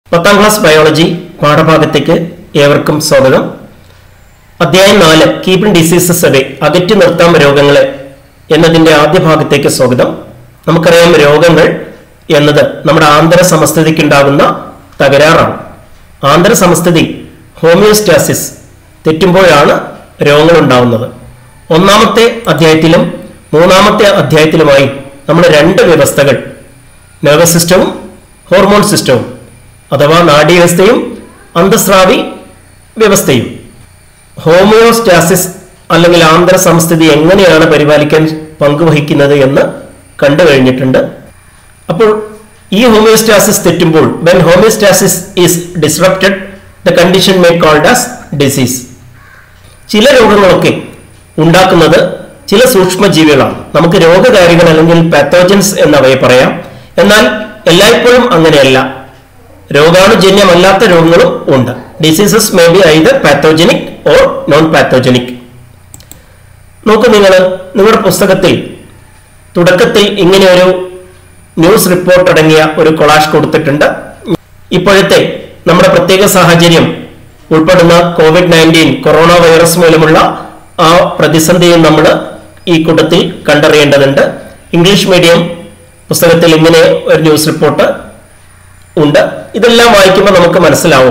പത്താം class biology പാഠഭാഗത്തേക്ക് ഏവർക്കും സ്വാഗതം അധ്യായം നാല് കീപ്പിംഗ് ഡിസീസസ് അവേ അകറ്റി നിർത്താം രോഗങ്ങളെ എന്നതിന്റെ ആദ്യ ഭാഗത്തേക്ക് സ്വാഗതം നമുക്കറിയാം രോഗങ്ങൾ എന്നത് നമ്മുടെ ആന്തര സമസ്ഥിതിക്കുണ്ടാകുന്ന തകരാറാണ് ആന്തര സമസ്ഥിതി ഹോമിയോസ്റ്റാസിസ് തെറ്റുമ്പോഴാണ് രോഗങ്ങൾ ഉണ്ടാവുന്നത് ഒന്നാമത്തെ അധ്യായത്തിലും മൂന്നാമത്തെ അധ്യായത്തിലുമായി നമ്മൾ രണ്ട് വ്യവസ്ഥകൾ നെർവസ് സിസ്റ്റവും ഹോർമോൺ സിസ്റ്റവും അഥവാ നാഡീവ്യവസ്ഥയും അന്തസ്രാവി വ്യവസ്ഥയും ഹോമിയോസ്റ്റാസിസ് അല്ലെങ്കിൽ ആന്തര സംസ്ഥിതി എങ്ങനെയാണ് പരിപാലിക്കാൻ പങ്കുവഹിക്കുന്നത് എന്ന് കണ്ടു കഴിഞ്ഞിട്ടുണ്ട് അപ്പോൾ ഈ ഹോമിയോസ്റ്റാസിസ് തെറ്റുമ്പോൾ when homeostasis is disrupted the condition may called as disease ചില രോഗങ്ങളൊക്കെ ഉണ്ടാക്കുന്നത് ചില സൂക്ഷ്മജീവികളാണ് നമുക്ക് രോഗകാരികൾ അല്ലെങ്കിൽ പാത്തോജൻസ് എന്നവയെ പറയാം എന്നാൽ എല്ലായ്പ്പോഴും അങ്ങനെയല്ല രോഗാണുജന്യമല്ലാത്ത രോഗങ്ങളും ഉണ്ട് diseases may be either pathogenic or non pathogenic നോക്കൂ നിങ്ങൾ നിങ്ങളുടെ പുസ്തകത്തിൽ തുടക്കത്തിൽ ഇങ്ങനെ ഒരു ന്യൂസ് റിപ്പോർട്ട് അടങ്ങിയ ഒരു കൊളാഷ് കൊടുത്തിട്ടുണ്ട് ഇപ്പോഴത്തെ നമ്മുടെ പ്രത്യേക സാഹചര്യം ഉൾപ്പെടുന്ന കോവിഡ് നയൻറ്റീൻ കൊറോണ വൈറസ് മൂലമുള്ള ആ പ്രതിസന്ധിയും നമ്മൾ ഈ കൂട്ടത്തിൽ കണ്ടറിയേണ്ടതുണ്ട് ഇംഗ്ലീഷ് മീഡിയം പുസ്തകത്തിൽ ഇങ്ങനെ ഒരു ന്യൂസ് റിപ്പോർട്ട് ഉണ്ട് ഇതെല്ലാം വായിക്കുമ്പോൾ നമുക്ക് മനസ്സിലാവും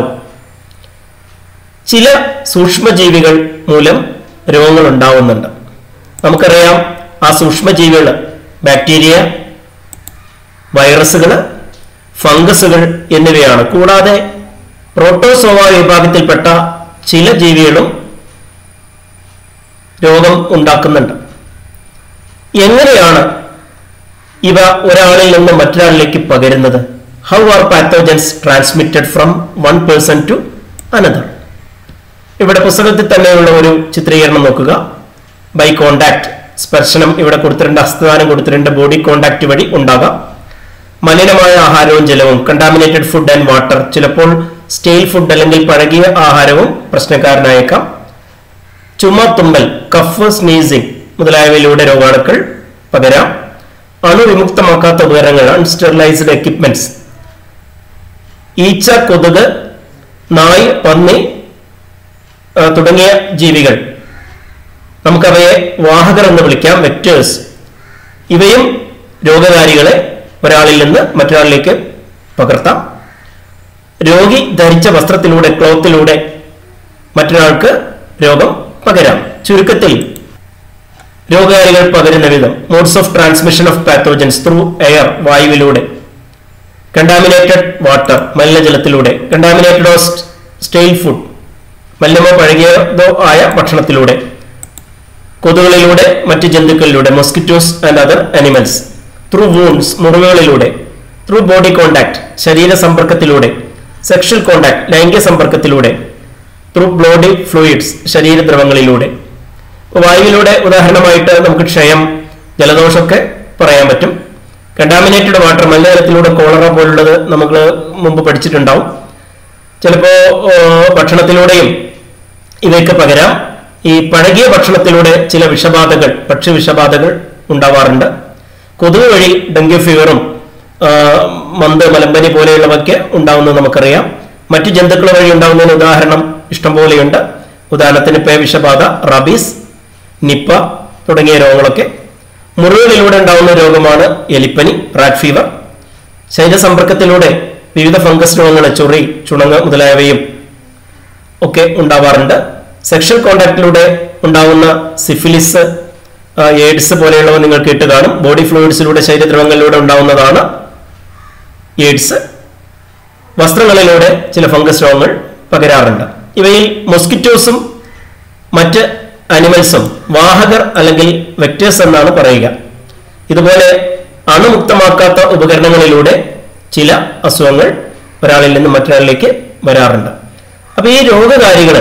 ചില സൂക്ഷ്മജീവികൾ മൂലം രോഗങ്ങൾ ഉണ്ടാവുന്നുണ്ട് നമുക്കറിയാം ആ സൂക്ഷ്മജീവികൾ ബാക്ടീരിയ വൈറസുകൾ ഫംഗസുകൾ എന്നിവയാണ് കൂടാതെ പ്രോട്ടോസോവ വിഭാഗത്തിൽപ്പെട്ട ചില ജീവികളും രോഗം ഉണ്ടാക്കുന്നുണ്ട് എങ്ങനെയാണ് ഇവ ഒരാളിൽ നിന്ന് മറ്റൊരാളിലേക്ക് പകരുന്നത് how are pathogens transmitted from one person to another ഇവിടെ പുസ്തകത്തിൽ തന്നെയുള്ള ഒരു ചിത്രീകരണം നോക്കുക ബൈ കോണ്ടാക്ട് സ്പർശനം ഇവിടെ കൊടുത്തിട്ടുണ്ട് ഹസ്തദാനം കൊടുത്തിട്ടുണ്ട് ബോഡി കോണ്ടാക്ട് വഴി ഉണ്ടാകാം മലിനമായ ആഹാരവും ജലവും കണ്ടാമിനേറ്റഡ് ഫുഡ് ആൻഡ് വാട്ടർ ചിലപ്പോൾ സ്റ്റെയിൽ ഫുഡ് അല്ലെങ്കിൽ പഴകിയ ആഹാരവും പ്രശ്നക്കാരനായേക്കാം ചുമ തുമ്മൽ കഫ് സ്നീസിംഗ് മുതലായവയിലൂടെ രോഗാണുക്കൾ പകരാം അണുവിമുക്തമാക്കാത്ത ഉപകരണങ്ങൾ അൺസ്റ്റെറിലൈസ്ഡ് എക്യുപ്മെന്റ്സ് ഈച്ച കൊതുക് നായ് പന്നി ആ, തുടങ്ങിയ ജീവികൾ നമുക്കവയെ വാഹകർ എന്ന് വിളിക്കാം വെക്ടേഴ്സ് ഇവയും രോഗകാരികളെ ഒരാളിൽ നിന്ന് മറ്റൊരാളിലേക്ക് പകർത്താം രോഗി ധരിച്ച വസ്ത്രത്തിലൂടെ ക്ലോത്തിലൂടെ മറ്റൊരാൾക്ക് രോഗം പകരാം ചുരുക്കത്തിൽ രോഗകാരികൾ പകരുന്ന വിധം modes of transmission of pathogens through air വായുവിലൂടെ കണ്ടാമിനേറ്റഡ് വാട്ടർ മലിനജലത്തിലൂടെ കണ്ടാമിനേറ്റഡ് ഓ സ്റ്റെയിൽ ഫുഡ് മലിനമോ പഴകിയതോ ആയ ഭക്ഷണത്തിലൂടെ കൊതുകളിലൂടെ മറ്റ് ജന്തുക്കളിലൂടെ mosquitoes and other animals through wounds മുറിവുകളിലൂടെ ത്രൂ ബോഡി കോണ്ടാക്ട് ശരീര സമ്പർക്കത്തിലൂടെ സെക്ഷൽ കോണ്ടാക്ട് ലൈംഗിക സമ്പർക്കത്തിലൂടെ ത്രൂ ബോഡി ഫ്ലൂയിഡ്സ് ശരീരദ്രവങ്ങളിലൂടെ വായുവിലൂടെ ഉദാഹരണമായിട്ട് നമുക്ക് ക്ഷയം ജലദോഷമൊക്കെ പറയാൻ പറ്റും കണ്ടാമിനേറ്റഡ് വാട്ടർ മലിനജലത്തിലൂടെ കോളറ പോലുള്ളത് നമ്മൾ മുമ്പ് പഠിച്ചിട്ടുണ്ടാവും ചിലപ്പോ ഓ, ഭക്ഷണത്തിലൂടെയും ഇവയൊക്കെ പകരാം ഈ പഴകിയ ഭക്ഷണത്തിലൂടെ ചില വിഷബാധകൾ ഭക്ഷ്യ വിഷബാധകൾ ഉണ്ടാവാറുണ്ട് കൊതുക് വഴി ഡെങ്കു ഫീവറും ആ, മന്ത് മലമ്പനി പോലെയുള്ളവയ്ക്ക് ഉണ്ടാവുന്നത് നമുക്കറിയാം മറ്റു ജന്തുക്കൾ വഴി ഉണ്ടാവുന്നതിന് ഉദാഹരണം ഇഷ്ടംപോലെയുണ്ട് ഉദാഹരണത്തിന് പേ വിഷബാധ റബീസ് നിപ്പ തുടങ്ങിയ രോഗങ്ങളൊക്കെ മുറിവുകളിലൂടെ ഉണ്ടാവുന്ന രോഗമാണ് എലിപ്പനി റാറ്റ് ഫീവർ ശരീരസമ്പർക്കത്തിലൂടെ വിവിധ ഫംഗസ് രോഗങ്ങൾ ചൊറി ചുണങ്ങ് മുതലായവയും ഒക്കെ ഉണ്ടാവാറുണ്ട് സെക്ഷൽ കോണ്ടാക്റ്റിലൂടെ ഉണ്ടാവുന്ന സിഫിലിസ് ആ, എയ്ഡ്സ് പോലെയുള്ളവ നിങ്ങൾ കേട്ട് കാണും ബോഡി ഫ്ലൂയിഡ്സിലൂടെ ശരീരദ്രവങ്ങളിലൂടെ ഉണ്ടാവുന്നതാണ് എയ്ഡ്സ് വസ്ത്രങ്ങളിലൂടെ ചില ഫംഗസ് രോഗങ്ങൾ പകരാറുണ്ട് ഇവയിൽ മൊസ്കിറ്റോസും മറ്റ് അനിമൽസും വാഹകർ അല്ലെങ്കിൽ വെക്ടേഴ്സ് എന്നാണ് പറയുക ഇതുപോലെ അണുമുക്തമാക്കാത്ത ഉപകരണങ്ങളിലൂടെ ചില അസുഖങ്ങൾ ഒരാളിൽ നിന്ന് മറ്റൊരാളിലേക്ക് വരാറുണ്ട് അപ്പൊ ഈ രോഗകാരികൾ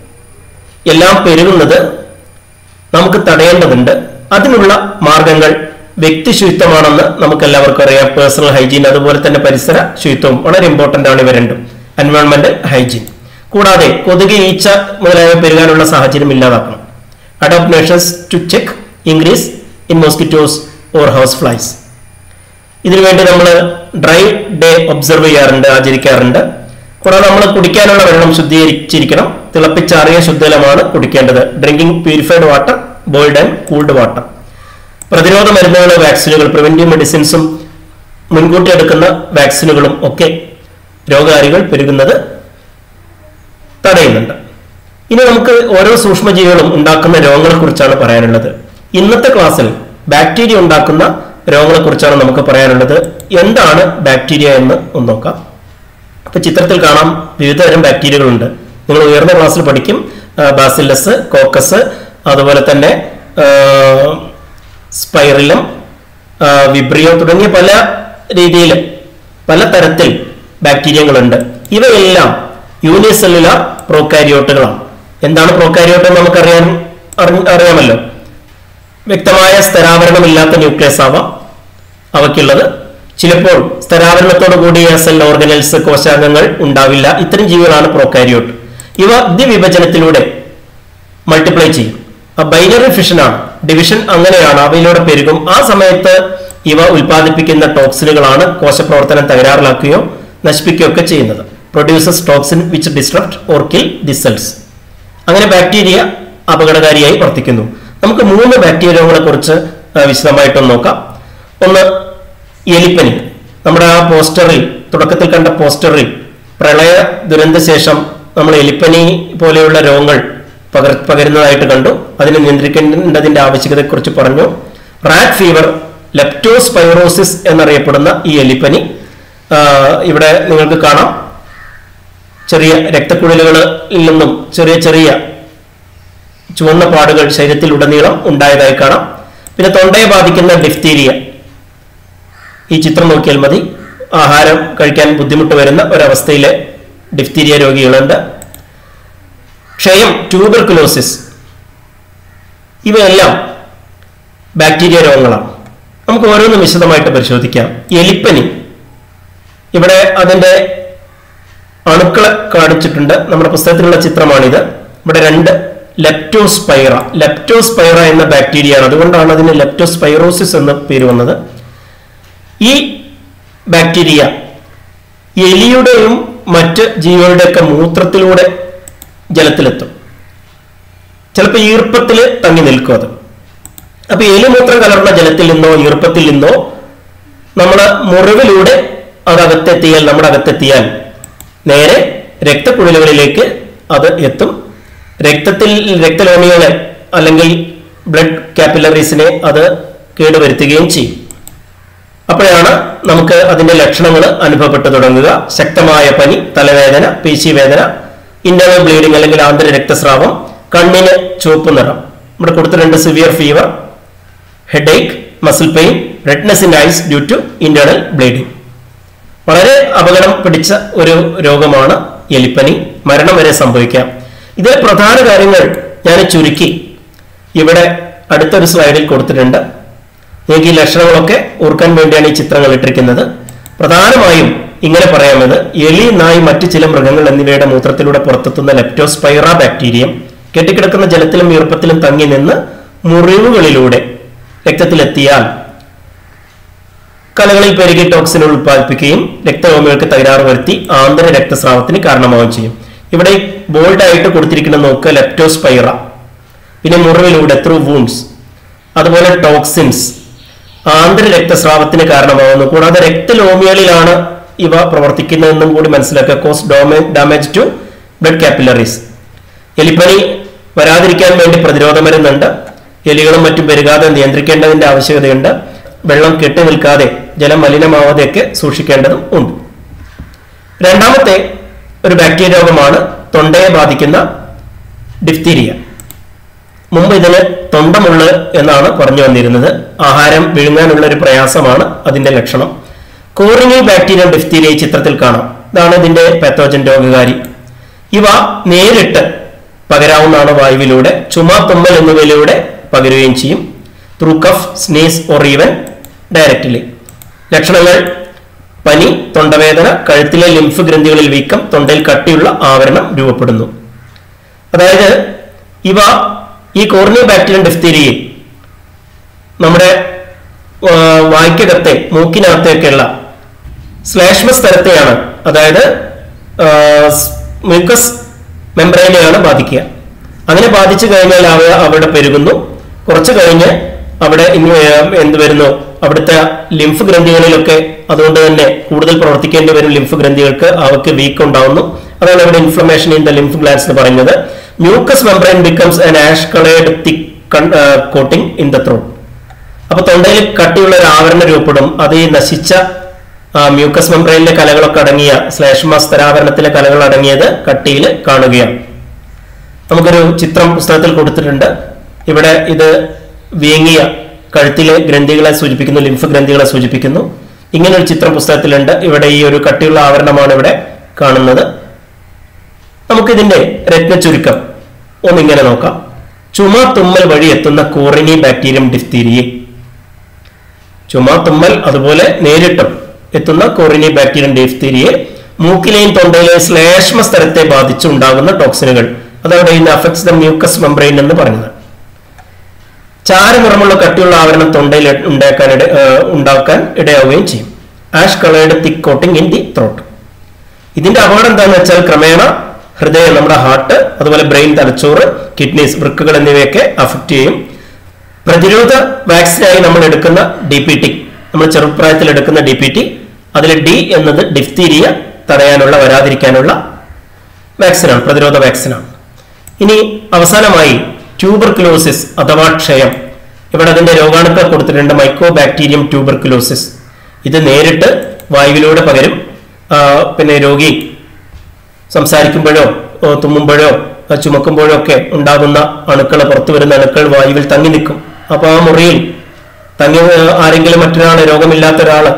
എല്ലാം പെരുകുന്നത് നമുക്ക് തടയേണ്ടതുണ്ട് അതിനുള്ള മാർഗങ്ങൾ വ്യക്തി ശുചിത്വമാണെന്ന് നമുക്ക് എല്ലാവർക്കും അറിയാം പേഴ്സണൽ ഹൈജീൻ അതുപോലെ തന്നെ പരിസര ശുചിത്വം വളരെ ഇമ്പോർട്ടന്റ് ആണ് ഇവ രണ്ടും എൻവയോൺമെന്റ് ഹൈജീൻ കൂടാതെ കൊതുക് ഈച്ച മുതലായവ പെരുകാനുള്ള സാഹചര്യം ഇല്ലാതാക്കണം adopt measures to check increase in mosquitoes or house flies ഇതിനുവേണ്ടി നമ്മൾ ഡ്രൈ ഡേ ഒബ്സർവ് ചെയ്യാറുണ്ട് ആചരിക്കാറുണ്ട് കൂടാതെ നമ്മൾ കുടിക്കാനുള്ള വെള്ളം ശുദ്ധീകരിച്ചിരിക്കണം തിളപ്പിച്ചാറിയ ശുദ്ധജലമാണ് കുടിക്കേണ്ടത് drinking purified water boiled and cooled water പ്രതിരോധ മരുന്നുകൾ വാക്സിനുകൾ പ്രിവെന്റീവ് മെഡിസിൻസും മുൻകൂട്ടി എടുക്കുന്ന വാക്സിനുകളും ഒക്കെ രോഗകാരികൾ പെരുകുന്നത് തടയുന്നുണ്ട് ഇനി നമുക്ക് ഓരോ സൂക്ഷ്മജീവികളും ഉണ്ടാക്കുന്ന രോഗങ്ങളെ കുറിച്ചാണ് പറയാനുള്ളത് ഇന്നത്തെ ക്ലാസ്സിൽ ബാക്ടീരിയ ഉണ്ടാക്കുന്ന രോഗങ്ങളെ കുറിച്ചാണ് നമുക്ക് പറയാനുള്ളത് എന്താണ് ബാക്ടീരിയ എന്ന് ഒന്ന് നോക്കാം അപ്പൊ ചിത്രത്തിൽ കാണാം വിവിധതരം ബാക്ടീരിയകളുണ്ട് നിങ്ങൾ ഉയർന്ന ക്ലാസ്സിൽ പഠിക്കും ബാസിലസ് കോക്കസ് അതുപോലെ തന്നെ സ്പൈറിലം വിബ്രിയോ തുടങ്ങിയ പല രീതിയിൽ പല തരത്തിൽ ബാക്ടീരിയകളുണ്ട് ഇവയെല്ലാം യൂണിസെല്ലുലാർ പ്രോകാരിയോട്ടുകളാണ് എന്താണ് പ്രോകാരിയോട്ട് എന്ന് നമുക്കറിയാൻ അറി- അറിയാമല്ലോ വ്യക്തമായ സ്ഥരാവരണമില്ലാത്ത ന്യൂക്ലിയസ് ആവാം അവയ്ക്കുള്ളത് ചിലപ്പോൾ സ്ഥരാവരണത്തോടു കൂടിയ സെൽ ഓർഗനൽസ് കോശാംഗങ്ങൾ ഉണ്ടാവില്ല ഇത്തരം ജീവികളാണ് പ്രോകാരിയോട്ട് ഇവ ദ്വിവിഭജനത്തിലൂടെ മൾട്ടിപ്ലൈ ചെയ്യും ബൈനറി ഫിഷനാണ് ഡിവിഷൻ അങ്ങനെയാണ് അവയിലൂടെ പെരുകും ആ സമയത്ത് ഇവ ഉൽപ്പാദിപ്പിക്കുന്ന ടോക്സിനുകളാണ് കോശപ്രവർത്തനം തകരാറിലാക്കുകയോ നശിപ്പിക്കുകയോ ഒക്കെ ചെയ്യുന്നത് produces toxin which disrupt or kill the cells അങ്ങനെ ബാക്ടീരിയ അപകടകാരിയായി വർത്തിക്കുന്നു നമുക്ക് മൂന്ന് ബാക്ടീരിയകളെ കുറിച്ച് ആ, വിശദമായിട്ടൊന്ന് നോക്കാം ഒന്ന് എലിപ്പനി നമ്മുടെ ആ പോസ്റ്ററിൽ തുടക്കത്തിൽ കണ്ട പോസ്റ്ററിൽ പ്രളയ ദുരന്ത ശേഷം നമ്മൾ എലിപ്പനി പോലെയുള്ള രോഗങ്ങൾ പകർ പകരുന്നതായിട്ട് കണ്ടു അതിനെ നിയന്ത്രിക്കേണ്ടതിന്റെ ആവശ്യകതയെക്കുറിച്ച് പറഞ്ഞു റാറ്റ് ഫീവർ ലെപ്റ്റോസ്പൈറോസിസ് എന്നറിയപ്പെടുന്ന ഈ എലിപ്പനി ആ, ഇവിടെ നിങ്ങൾക്ക് കാണാം ചെറിയ രക്തക്കുഴലുകളിൽ നിന്നും ചെറിയ ചെറിയ ചുവന്ന പാടുകൾ ശരീരത്തിൽ ഉടനീളം ഉണ്ടായതായി കാണാം പിന്നെ തൊണ്ടയെ ബാധിക്കുന്ന ഡിഫ്തീരിയ ഈ ചിത്രം നോക്കിയാൽ മതി ആഹാരം കഴിക്കാൻ ബുദ്ധിമുട്ട് വരുന്ന ഒരവസ്ഥയിലെ ഡിഫ്തീരിയ രോഗികളുണ്ട് ക്ഷയം ട്യൂബർകുലോസിസ് ഇവയെല്ലാം ബാക്ടീരിയ രോഗങ്ങളാണ് നമുക്ക് ഓരോന്നും വിശദമായിട്ട് പരിശോധിക്കാം എലിപ്പനി ഇവിടെ അതിന്റെ അണുക്കളെ കാണിച്ചിട്ടുണ്ട് നമ്മുടെ പുസ്തകത്തിലുള്ള ചിത്രമാണിത് ഇവിടെ രണ്ട് ലെപ്റ്റോസ്പൈറ ലെപ്റ്റോസ്പൈറ എന്ന ബാക്ടീരിയയാണ് അതുകൊണ്ടാണ് അതിന് ലെപ്റ്റോസ്പൈറോസിസ് എന്ന പേര് വന്നത് ഈ ബാക്ടീരിയ എലിയുടെയും മറ്റ് ജീവികളുടെയൊക്കെ മൂത്രത്തിലൂടെ ജലത്തിലെത്തും ചിലപ്പോൾ ഈർപ്പത്തിൽ തങ്ങി നിൽക്കും അത് അപ്പൊ എലിമൂത്രം കലർന്ന ജലത്തിൽ നിന്നോ ഈർപ്പത്തിൽ നിന്നോ നമ്മുടെ മുറിവിലൂടെ അത് അകത്തെത്തിയാൽ നമ്മുടെ അകത്തെത്തിയാൽ നേരെ രക്തക്കുഴലുകളിലേക്ക് അത് എത്തും രക്തത്തിൽ രക്തലോമികളെ അല്ലെങ്കിൽ ബ്ലഡ് കാപ്പിലറീസിനെ അത് കേടുവരുത്തുകയും ചെയ്യും അപ്പോഴാണ് നമുക്ക് അതിന്റെ ലക്ഷണങ്ങൾ അനുഭവപ്പെട്ടു തുടങ്ങുക ശക്തമായ പനി തലവേദന പേശിവേദന ഇന്റർണൽ ബ്ലീഡിംഗ് അല്ലെങ്കിൽ ആന്തര രക്തസ്രാവം കണ്ണിന് ചുവപ്പ് നിറം ഇവിടെ കൊടുത്തിട്ടുണ്ട് severe fever headache muscle pain redness in eyes due to internal bleeding വളരെ അപകടം പിടിച്ച ഒരു രോഗമാണ് എലിപ്പനി മരണം വരെ സംഭവിക്കാം ഇതിലെ പ്രധാന കാര്യങ്ങൾ ഞാൻ ചുരുക്കി ഇവിടെ അടുത്തൊരു സ്ലൈഡിൽ കൊടുത്തിട്ടുണ്ട് നിങ്ങൾക്ക് ഈ ലക്ഷണങ്ങളൊക്കെ ഓർക്കാൻ വേണ്ടിയാണ് ഈ ചിത്രങ്ങൾ ഇട്ടിരിക്കുന്നത് പ്രധാനമായും ഇങ്ങനെ പറയാമത് എലി നായ് മറ്റ് ചില മൃഗങ്ങൾ എന്നിവയുടെ മൂത്രത്തിലൂടെ പുറത്തെത്തുന്ന ലെപ്റ്റോസ്പൈറ ബാക്ടീരിയം കെട്ടിക്കിടക്കുന്ന ജലത്തിലും ഈർപ്പത്തിലും തങ്ങി നിന്ന് മുറിവുകളിലൂടെ രക്തത്തിലെത്തിയാൽ കലകളിൽ പെരുകി ടോക്സിൻ ഉൽപ്പാദിപ്പിക്കുകയും രക്തകോമികൾക്ക് തകരാറ് വരുത്തി ആന്തര രക്തസ്രാവത്തിന് കാരണമാവുകയും ചെയ്യും ഇവിടെ ബോൾഡ് ആയിട്ട് കൊടുത്തിരിക്കുന്ന നോക്ക് ലെപ്റ്റോസ്പൈറ പിന്നെ മുറിവിലൂടെ ത്രൂ വൂൺസ് അതുപോലെ ടോക്സിൻസ് ആന്തര രക്തസ്രാവത്തിന് കാരണമാകുന്നു കൂടാതെ രക്തലോമികളിലാണ് ഇവ പ്രവർത്തിക്കുന്നതെന്നും കൂടി മനസ്സിലാക്കുക cause damage to blood capillaries എലിപ്പനി വരാതിരിക്കാൻ വേണ്ടി പ്രതിരോധ മരുന്നുണ്ട് എലികളും മറ്റും പെരുകാതെ നിയന്ത്രിക്കേണ്ടതിന്റെ ആവശ്യകതയുണ്ട് വെള്ളം കെട്ടി നിൽക്കാതെ ജലം മലിനമാവാതെയൊക്കെ സൂക്ഷിക്കേണ്ടതും ഉണ്ട് രണ്ടാമത്തെ ഒരു ബാക്ടീരിയ രോഗമാണ് തൊണ്ടയെ ബാധിക്കുന്ന ഡിഫ്തീരിയ മുമ്പ് ഇതിന് തൊണ്ടമുള്ള എന്നാണ് പറഞ്ഞു വന്നിരുന്നത് ആഹാരം വിഴുങ്ങാനുള്ള ഒരു പ്രയാസമാണ് അതിന്റെ ലക്ഷണം കോറിനി ബാക്ടീരിയം ഡിഫ്തീരിയ ഈ ചിത്രത്തിൽ കാണാം ഇതാണ് ഇതിന്റെ പാത്തോജൻ രോഗകാരി ഇവ നേരിട്ട് പകരാവുന്നതാണ് വായുവിലൂടെ ചുമ തുമ്മൽ എന്നിവയിലൂടെ പകരുകയും ചെയ്യും through cough sneeze or even directly ലക്ഷണങ്ങൾ പനി തൊണ്ടവേദന കഴുത്തിലെ ലിംഫ് ഗ്രന്ഥികളിൽ വീക്കം തൊണ്ടയിൽ കട്ടിയുള്ള ആവരണം രൂപപ്പെടുന്നു അതായത് ഇവ ഈ കോർണിയ ബാക്ടീരിയൻ ഡിഫ്തീരിയയിൽ നമ്മുടെ ആ, വായ്ക്കകത്തെ മൂക്കിനകത്തേക്കുള്ള ശ്ലേഷ്മ സ്ഥലത്തെയാണ് അതായത് മ്യൂക്കസ് മെംബ്രെയിനെയാണ് ബാധിക്കുക അങ്ങനെ ബാധിച്ചു കഴിഞ്ഞാൽ അവ അവിടെ പെരുകുന്നു കുറച്ച് കഴിഞ്ഞ് അവിടെ ഇനി ഏർ, എന്ത് വരുന്നു അവിടുത്തെ ലിംഫ് ഗ്രന്ഥികളിലൊക്കെ അതുകൊണ്ട് തന്നെ കൂടുതൽ പ്രവർത്തിക്കേണ്ടി വരും ലിംഫ് ഗ്രന്ഥികൾക്ക് അവർക്ക് വീക്ക് ഉണ്ടാവുന്നു അതാണ് ഇവിടെ inflammation in the lymph glands എന്ന് പറയുന്നത് mucus membrane becomes an ash coloured thick coating in the throat അപ്പൊ തൊണ്ടയിൽ കട്ടിയുള്ള ഒരു ആവരണം രൂപപ്പെടും അത് ഈ നശിച്ച ആ, മ്യൂക്കസ് മെംബ്രെയിനിലെ കലകളൊക്കെ അടങ്ങിയ ശ്ലേഷ്മ സ്തരാവരണത്തിലെ കലകൾ അടങ്ങിയത് കട്ടിയിൽ കാണുകയാണ് നമുക്കൊരു ചിത്രം പുസ്തകത്തിൽ കൊടുത്തിട്ടുണ്ട് ഇവിടെ ഇത് വീങ്ങിയ കഴുത്തിലെ ഗ്രന്ഥികളെ സൂചിപ്പിക്കുന്നു ലിംഫ് ഗ്രന്ഥികളെ സൂചിപ്പിക്കുന്നു ഇങ്ങനെ ഒരു ചിത്രം പുസ്തകത്തിലുണ്ട് ഇവിടെ ഈ ഒരു കട്ടിയുള്ള ആവരണമാണ് ഇവിടെ കാണുന്നത് നമുക്കിതിന്റെ രത്ന ചുരുക്കം ഒന്നിങ്ങനെ നോക്കാം ചുമ തുമ്മൽ വഴി എത്തുന്ന കോറിനി ബാക്ടീരിയം ഡിഫ്തീരിയെ ചുമ തുമ്മൽ അതുപോലെ നേരിട്ടും എത്തുന്ന കോറിനി ബാക്ടീരിയം ഡിഫ്തീരിയെ മൂക്കിലെയും തൊണ്ടയിലെയും ശ്ലേഷ്മ സ്ഥലത്തെ ബാധിച്ചുണ്ടാകുന്ന ടോക്സിനുകൾ അതവിടെ ഇന്ന് അഫക്ട്സ് ദ മ്യൂക്കസ് മെംബ്രെയിൻ എന്ന് പറഞ്ഞത് ചാരനിറമുള്ള കട്ടിയുള്ള ആവരണം തൊണ്ടയിൽ ഉണ്ടാക്കാൻ ഇട ഏർ ഉണ്ടാക്കാൻ ഇടയാവുകയും ചെയ്യും ash coloured thick coating in the throat ഇതിന്റെ അപകടം എന്താണെന്ന് വെച്ചാൽ ക്രമേണ ഹൃദയം നമ്മുടെ ഹാർട്ട് അതുപോലെ ബ്രെയിൻ തലച്ചോറ് കിഡ്നീസ് വൃക്കുകൾ എന്നിവയൊക്കെ അഫക്റ്റ് ചെയ്യും പ്രതിരോധ വാക്സിനായി നമ്മൾ എടുക്കുന്ന ഡി പി ടി നമ്മൾ ചെറുപ്രായത്തിൽ എടുക്കുന്ന ഡി പി ടി അതിൽ ഡി എന്നത് ഡിഫ്തീരിയ തടയാനുള്ള വരാതിരിക്കാനുള്ള വാക്സിനാണ് പ്രതിരോധ വാക്സിനാണ് ഇനി അവസാനമായി ട്യൂബർക്കുലോസിസ് അഥവാ ക്ഷയം ഇവിടെ അതിന്റെ രോഗാണുക്കൾ കൊടുത്തിട്ടുണ്ട് മൈക്രോ ബാക്ടീരിയം ട്യൂബർക്കുലോസിസ് ഇത് നേരിട്ട് വായുവിലൂടെ പകരും ആ, പിന്നെ രോഗി സംസാരിക്കുമ്പോഴോ ഓ, തുമ്മുമ്പോഴോ ആ, ചുമക്കുമ്പോഴോ ഒക്കെ ഉണ്ടാകുന്ന അണുക്കൾ പുറത്തു വരുന്ന അണുക്കൾ വായുവിൽ തങ്ങി നിൽക്കും അപ്പൊ ആ മുറിയിൽ തങ്ങി ആ, ആരെങ്കിലും മറ്റൊരാള് രോഗമില്ലാത്ത ഒരാള്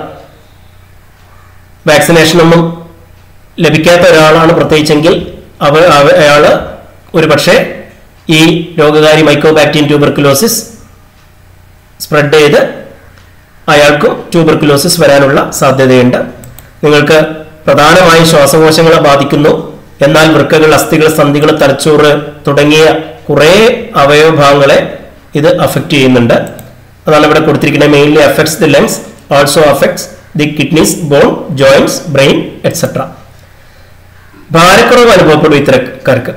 വാക്സിനേഷൻ ഒന്നും ലഭിക്കാത്ത ഒരാളാണ് പ്രത്യേകിച്ചെങ്കിൽ അവ അവ- അയാള് ഒരു പക്ഷേ ഈ രോഗകാരി മൈക്രോബാക്ടീരിയം ട്യൂബർക്കുലോസിസ് സ്പ്രെഡ് ചെയ്ത് അയാൾക്കും ട്യൂബർക്കുലോസിസ് വരാനുള്ള സാധ്യതയുണ്ട് നിങ്ങൾക്ക് പ്രധാനമായും ശ്വാസകോശങ്ങളെ ബാധിക്കുന്നു എന്നാൽ വൃക്കകൾ അസ്ഥികൾ സന്ധികൾ തലച്ചോറ് തുടങ്ങിയ കുറേ അവയവഭാഗങ്ങളെ ഇത് അഫക്റ്റ് ചെയ്യുന്നുണ്ട് അതാണ് ഇവിടെ കൊടുത്തിരിക്കുന്നത് mainly affects the lungs also affects the kidneys bone joints brain etcetera ഭാരക്കുറവ് അനുഭവപ്പെടും ഇത്തരക്കാർക്ക്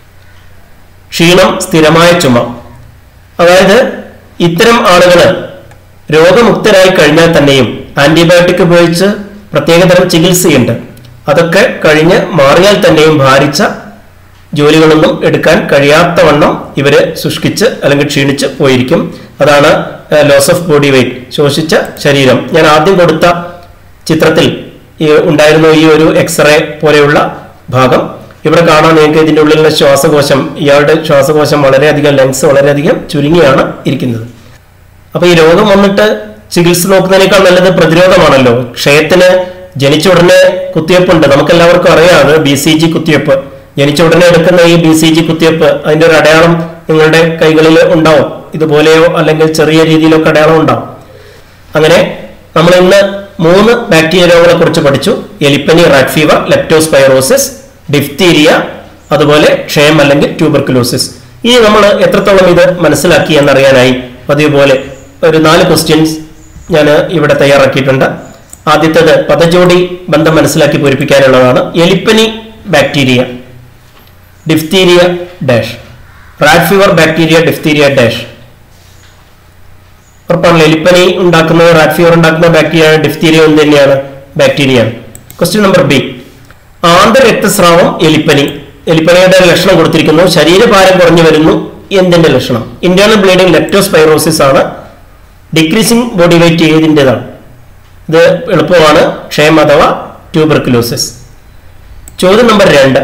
ക്ഷീണം സ്ഥിരമായ ചുമ അതായത് ഇത്തരം ആളുകൾ രോഗമുക്തരായി കഴിഞ്ഞാൽ തന്നെയും ആന്റിബയോട്ടിക് ഉപയോഗിച്ച് പ്രത്യേകതരം ചികിത്സയുണ്ട് അതൊക്കെ കഴിഞ്ഞ് മാറിയാൽ തന്നെയും ഭാരിച്ച ജോലികളൊന്നും എടുക്കാൻ കഴിയാത്തവണ്ണം ഇവര് ശുഷ്കിച്ച് അല്ലെങ്കിൽ ക്ഷീണിച്ച് പോയിരിക്കും അതാണ് ലോസ് ഓഫ് ബോഡി വെയിറ്റ് ശോഷിച്ച ശരീരം ഞാൻ ആദ്യം കൊടുത്ത ചിത്രത്തിൽ ഈ ഉണ്ടായിരുന്ന ഈ ഒരു എക്സ്റേ പോലെയുള്ള ഭാഗം ഇവിടെ കാണാൻ നിങ്ങൾക്ക് ഇതിന്റെ ഉള്ളിലുള്ള ശ്വാസകോശം ഇയാളുടെ ശ്വാസകോശം വളരെയധികം ലങ്സ് വളരെയധികം ചുരുങ്ങിയാണ് ഇരിക്കുന്നത് അപ്പൊ ഈ രോഗം വന്നിട്ട് ചികിത്സ നോക്കുന്നതിനേക്കാൾ നല്ലത് പ്രതിരോധമാണല്ലോ ക്ഷയത്തിന് ജനിച്ച ഉടനെ കുത്തിവെപ്പുണ്ട് നമുക്ക് എല്ലാവർക്കും അറിയാം അത് ബി സി ജി കുത്തിവെപ്പ് ജനിച്ച ഉടനെ എടുക്കുന്ന ഈ ബി സി ജി കുത്തിവെപ്പ് അതിന്റെ ഒരു അടയാളം നിങ്ങളുടെ കൈകളിൽ ഉണ്ടാവും ഇതുപോലെയോ അല്ലെങ്കിൽ ചെറിയ രീതിയിലൊക്കെ അടയാളം ഉണ്ടാവും അങ്ങനെ നമ്മൾ ഇന്ന് മൂന്ന് ബാക്ടീരിയ രോഗങ്ങളെ കുറിച്ച് പഠിച്ചു എലിപ്പനി റാറ്റ് ഫീവർ ലെപ്റ്റോസ്പൈറോസിസ് ഡിഫ്തീരിയ അതുപോലെ ക്ഷയം അല്ലെങ്കിൽ ട്യൂബർക്കുലോസിസ് ഇനി നമ്മൾ എത്രത്തോളം ഇത് മനസ്സിലാക്കി എന്നറിയാനായി പതിവ് പോലെ ഒരു നാല് ക്വസ്റ്റ്യൻസ് ഞാൻ ഇവിടെ തയ്യാറാക്കിയിട്ടുണ്ട് ആദ്യത്തേത് പദജോടി ബന്ധം മനസ്സിലാക്കി പൂരിപ്പിക്കാനുള്ളതാണ് എലിപ്പനി bacteria diphtheria dash rat fever bacteria diphtheria dash ഉറപ്പാണല്ലോ എലിപ്പനി ഉണ്ടാക്കുന്ന റാറ്റ് ഫീവർ ഉണ്ടാക്കുന്ന ബാക്ടീരിയ ഡിഫ്തീരിയ ഒന്ന് തന്നെയാണ് ബാക്ടീരിയ ക്വസ്റ്റ്യൻ നമ്പർ ബി ആന്തര രക്തസ്രാവം എലിപ്പനി എലിപ്പനിയുടെ ലക്ഷണം കൊടുത്തിരിക്കുന്നു ശരീരഭാരം കുറഞ്ഞു വരുന്നു എന്തിന്റെ ലക്ഷണം ഇന്റേണൽ ബ്ലീഡിംഗ് ലെപ്റ്റോസ്പൈറോസിസ് ആണ് ഡിക്രീസിംഗ് ബോഡി വെയിറ്റ് ഏതിൻ്റെതാണ് ഇത് എളുപ്പമാണ് ക്ഷയം അഥവാ ട്യൂബർക്കുലോസിസ് ചോദ്യം നമ്പർ രണ്ട്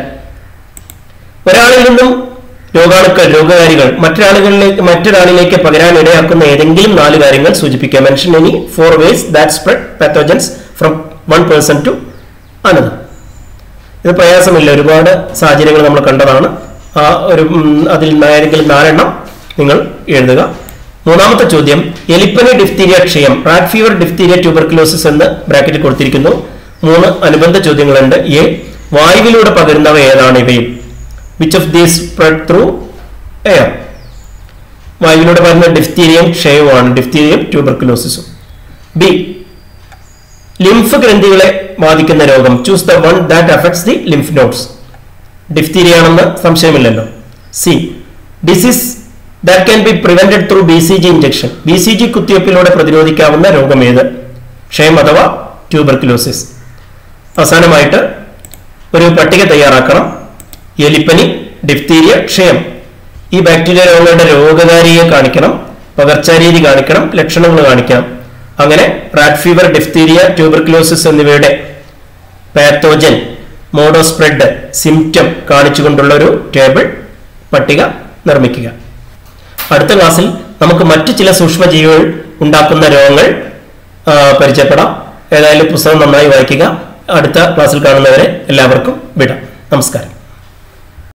ഒരാളിൽ നിന്നും രോഗാണുക്കൾ രോഗകാരികൾ മറ്റൊരാളുകളിലേക്ക് മറ്റൊരാളിലേക്ക് പകരാൻ ഇടയാക്കുന്ന ഏതെങ്കിലും നാല് കാര്യങ്ങൾ സൂചിപ്പിക്കുക mention any four ways that spread pathogens from one person to another ഇത് പ്രയാസമില്ല ഒരുപാട് സാഹചര്യങ്ങൾ നമ്മൾ കണ്ടതാണ് ആ ഒരു ഉം, അതിൽ ഏതെങ്കിലും നാലെണ്ണം നിങ്ങൾ എഴുതുക മൂന്നാമത്തെ ചോദ്യം എലിപ്പനി ഡിഫ്തീരിയ ക്ഷയം റാറ്റ് ഫീവർ ഡിഫ്തീരിയ ട്യൂബർക്കുലോസിസ് എന്ന് ബ്രാക്കറ്റിൽ കൊടുത്തിരിക്കുന്നു മൂന്ന് അനുബന്ധ ചോദ്യങ്ങളുണ്ട് എ വായുവിലൂടെ പകരുന്നവ ഏതാണ് ഇവയിൽ which of these spread through air വായുവിലൂടെ പകരുന്ന ഡിഫ്തീരിയം ക്ഷയവുമാണ് ഡിഫ്തീരിയം ട്യൂബർക്കുലോസിസും ബി ലിംഫ് ഗ്രന്ഥികളെ ബാധിക്കുന്ന രോഗം choose the one that affects the lymph nodes diphtheria ആണെന്ന് സംശയമില്ലല്ലോ C disease that can be prevented through B C G injection B C G കുത്തിവയ്പ്പിലൂടെ പ്രതിരോധിക്കാവുന്ന രോഗം ഏത് ക്ഷയം അഥവാ ട്യൂബർക്കുലോസിസ് അവസാനമായിട്ട് ഒരു പട്ടിക തയ്യാറാക്കണം എലിപ്പനി ഡിഫ്തീരിയ ക്ഷയം ഈ ബാക്ടീരിയ രോഗങ്ങളുടെ രോഗകാരിയെ കാണിക്കണം പകർച്ചാരീതി കാണിക്കണം ലക്ഷണങ്ങൾ കാണിക്കണം അങ്ങനെ റാറ്റ് ഫീവർ ഡിഫ്തീരിയ ട്യൂബർക്കുലോസിസ് എന്നിവയുടെ പാത്തോജൻ മോഡോ സ്പ്രെഡ് സിംറ്റം കാണിച്ചുകൊണ്ടുള്ള ഒരു ടേബിൾ പട്ടിക നിർമ്മിക്കുക അടുത്ത ക്ലാസ്സിൽ നമുക്ക് മറ്റു ചില സൂക്ഷ്മജീവികൾ ഉണ്ടാക്കുന്ന രോഗങ്ങൾ ആ, പരിചയപ്പെടാം ഏതായാലും പുസ്തകം നന്നായി വായിക്കുക അടുത്ത ക്ലാസ്സിൽ കാണുന്നവരെ എല്ലാവർക്കും വിടാം നമസ്കാരം